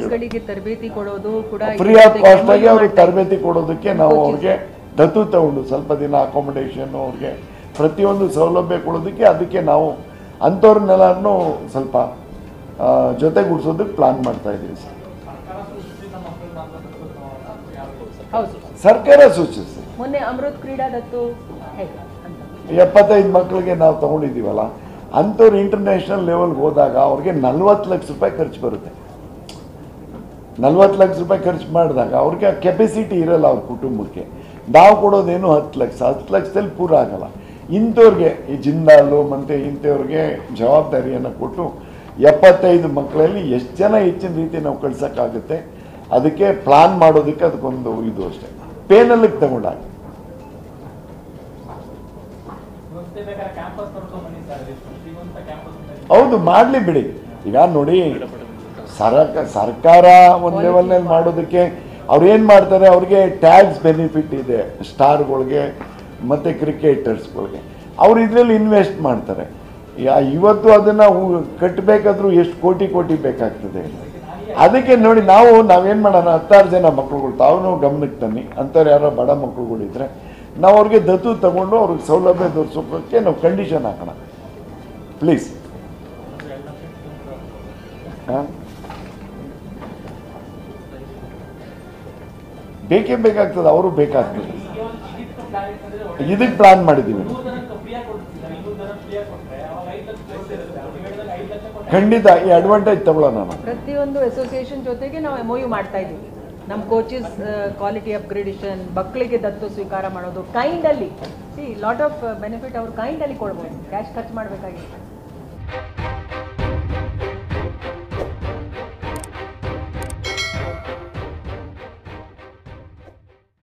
ಕೋಚಸ್ಗಳಿಗೆ ತರಬೇತಿ ಕೊಡೋದು ಕೂಡ ಫ್ರೀ ಆಫ್ ಕಾಸ್ಟ್ ಆಗಿ ಅವ್ರಿಗೆ ತರಬೇತಿ ಕೊಡೋದಕ್ಕೆ ನಾವು ಅವ್ರಿಗೆ ದತ್ತು ತಗೊಂಡು ಸ್ವಲ್ಪ ದಿನ ಅಕಾಮಿಡೇಷನ್ ಅವ್ರಿಗೆ ಪ್ರತಿಯೊಂದು ಸೌಲಭ್ಯ ಕೊಡೋದಕ್ಕೆ ಅದಕ್ಕೆ ನಾವು ಅಂಥವ್ರನ್ನೆಲ್ಲರನ್ನೂ ಸ್ವಲ್ಪ ಆ, ಜೊತೆಗೂಡಿಸೋದಕ್ಕೆ ಪ್ಲಾನ್ ಮಾಡ್ತಾ ಇದ್ದೀವಿ ಸರ್ ಹೌದು ಸರ್ಕಾರ ಸೂಚಿಸಿ ಮೊನ್ನೆ ಅಮೃತ್ ಕ್ರೀಡಾ ದತ್ತು ಹೇಗೆ ಅಂತ ಎಪ್ಪತ್ತೈದು ಮಕ್ಕಳಿಗೆ ನಾವು ತಗೊಂಡಿದ್ದೀವಲ್ಲ ಅಂಥವ್ರು ಇಂಟರ್ನ್ಯಾಷನಲ್ ಲೆವೆಲ್ಗೆ ಹೋದಾಗ ಅವ್ರಿಗೆ ನಲ್ವತ್ತು ಲಕ್ಷ ರೂಪಾಯಿ ಖರ್ಚು ಬರುತ್ತೆ ನಲ್ವತ್ತು ಲಕ್ಷ ರೂಪಾಯಿ ಖರ್ಚು ಮಾಡಿದಾಗ ಅವ್ರಿಗೆ ಕೆಪಾಸಿಟಿ ಇರಲ್ಲ ಅವ್ರ ಕುಟುಂಬಕ್ಕೆ ನಾವು ಕೊಡೋದೇನು ಹತ್ತು ಲಕ್ಷ ಹತ್ತು ಲಕ್ಷದಲ್ಲಿ ಪೂರ ಆಗಲ್ಲ ಇಂಥವ್ರಿಗೆ ಈ ಜಿಂದಾಲು ಮತ್ತು ಇಂಥವ್ರಿಗೆ ಜವಾಬ್ದಾರಿಯನ್ನು ಕೊಟ್ಟು ಎಪ್ಪತ್ತೈದು ಮಕ್ಕಳಲ್ಲಿ ಎಷ್ಟು ಜನ ಹೆಚ್ಚಿನ ರೀತಿ ನಾವು ಕಳ್ಸೋಕ್ಕಾಗುತ್ತೆ ಅದಕ್ಕೆ ಪ್ಲಾನ್ ಮಾಡೋದಕ್ಕೆ ಅದಕ್ಕೊಂದು ಇದು ಅಷ್ಟೇ ಪೇನಲ್ಲಿಗೆ ತಗೊಂಡಾಗ ವ್ಯವಸ್ಥೆ ಬೇಕಾದ್ರೆ ಕ್ಯಾಂಪಸ್ ಕರ್ಕೊಂಡು ಬನ್ನಿ ಸರ್ ಎಷ್ಟು ಶ್ರೀಮಂತ ಕ್ಯಾಂಪಸ್ ಹೌದು ಮಾಡಲಿ ಬಿಡಿ ಈಗ ನೋಡಿ ಸರಕ ಸರ್ಕಾರ ಒಂದು ಲೆವೆಲ್ನಲ್ಲಿ ಮಾಡೋದಕ್ಕೆ ಅವ್ರು ಏನು ಮಾಡ್ತಾರೆ ಅವ್ರಿಗೆ ಟ್ಯಾಕ್ಸ್ ಬೆನಿಫಿಟ್ ಇದೆ ಸ್ಟಾರ್ಗಳಿಗೆ ಮತ್ತು ಕ್ರಿಕೆಟರ್ಸ್ಗಳಿಗೆ ಅವ್ರು ಇದರಲ್ಲಿ ಇನ್ವೆಸ್ಟ್ ಮಾಡ್ತಾರೆ ಯಾ- ಇವತ್ತು ಅದನ್ನು ಕಟ್ಟಬೇಕಾದ್ರೂ ಎಷ್ಟು ಕೋಟಿ ಕೋಟಿ ಬೇಕಾಗ್ತದೆ ಅದಕ್ಕೆ ನೋಡಿ ನಾವು ನಾವೇನು ಮಾಡೋಣ ಹತ್ತಾರು ಜನ ಮಕ್ಳುಗಳು ತಾವು ಗಮನಕ್ಕೆ ತನ್ನಿ ಅಂಥವ್ರು ಯಾರೋ ಬಡ ಮಕ್ಳುಗಳಿದ್ರೆ ನಾವು ಅವ್ರಿಗೆ ದತ್ತು ತಗೊಂಡು ಅವ್ರಿಗೆ ಸೌಲಭ್ಯ ದೊರಕಿಸೋಕ್ಕೆ ನಾವು ಕಂಡೀಷನ್ ಹಾಕೋಣ ಪ್ಲೀಸ್ ಹಾಂ ಬೇಕೇ ಬೇಕಾಗ್ತದೆ ಅವರು ಬೇಕಾಗ್ತದೆ ಇದಕ್ಕೆ ಪ್ಲಾನ್ ಮಾಡಿದ್ದೀವಿ ನೂರು ಜನಕ್ಕೆ ಫ್ರೀಯಾಗಿ ಕೊಡ್ತಿದ್ದಾರೆ ಇನ್ನೂರು ಜನ ಫ್ರೀಯಾಗಿ ಕೊಟ್ಟರೆ ಅವಾಗ ಐದು ಲಕ್ಷ ಪ್ಲೇಸ್ ಇರುತ್ತೆ ಅವ್ರು ಹೇಳಿದಾಗ ಐದು ಲಕ್ಷ ಕೊಟ್ಟರೆ ಖಂಡಿತ ಈ ಅಡ್ವಾಂಟೇಜ್ ತಗೊಳ್ಳೋಣ ನಾವು ಪ್ರತಿಯೊಂದು ಅಸೋಸಿಯೇಷನ್ ಜೊತೆಗೆ ನಾವು ಎಮ್ ಯು ಮಾಡ್ತಾ ಇದ್ದೀವಿ ನಮ್ಮ ಕೋಚಸ್ ಕ್ವಾಲಿಟಿ ಅಪ್ಗ್ರೇಡೇಷನ್ ಮಕ್ಕಳಿಗೆ ದತ್ತು ಸ್ವೀಕಾರ ಮಾಡೋದು ಕೈಂಡಲ್ಲಿ ಸಿ ಲಾಟ್ ಆಫ್ ಬೆನಿಫಿಟ್ ಅವ್ರು ಕೈಂಡಲ್ಲಿ ಕೊಡ್ಬೋದು ಕ್ಯಾಶ್ ಖರ್ಚು ಮಾಡಬೇಕಾಗಿಲ್ಲ